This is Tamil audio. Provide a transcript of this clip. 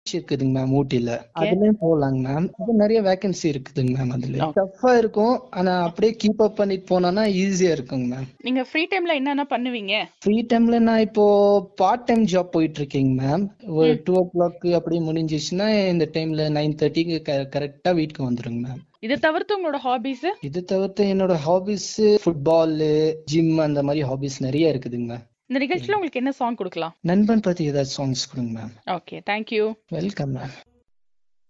இருக்குதுங்க மேம் ஊட்டில அதுலயும் போலாங்க மேம் அது நிறைய வேகன்சி இருக்குதுங்க மேம் அதுல டஃப்பா இருக்கும் ஆனா அப்படியே கீப் அப் பண்ணிட்டு போனோம்னா ஈஸியா இருக்குங்க மேம் நீங்க ஃப்ரீ டைம்ல என்னென்ன பண்ணுவீங்க ஃப்ரீ டைம்ல நான் இப்போ பார்ட் டைம் ஜாப் போயிட்டு இருக்கேங்க மேம் ஒரு டூ ஓ கிளாக் அப்படி முடிஞ்சிச்சுன்னா இந்த டைம்ல நைன் தேர்ட்டிக்கு கரெக்டா வீட்டுக்கு வந்துருங்க மேம் இதை தவிர்த்து உங்களோட ஹாபிஸ் இது தவிர்த்து என்னோட ஹாபிஸ் ஃபுட்பால் ஜிம் அந்த மாதிரி ஹாபிஸ் நிறைய இருக்குதுங்க மேம் இந்த நிகழ்ச்சியில உங்களுக்கு என்ன சாங் கொடுக்கலாம் நண்பன் பத்தி ஏதாச்சும் சாங்ஸ் கொடுங்க ma'am okay thank you welcome ma'am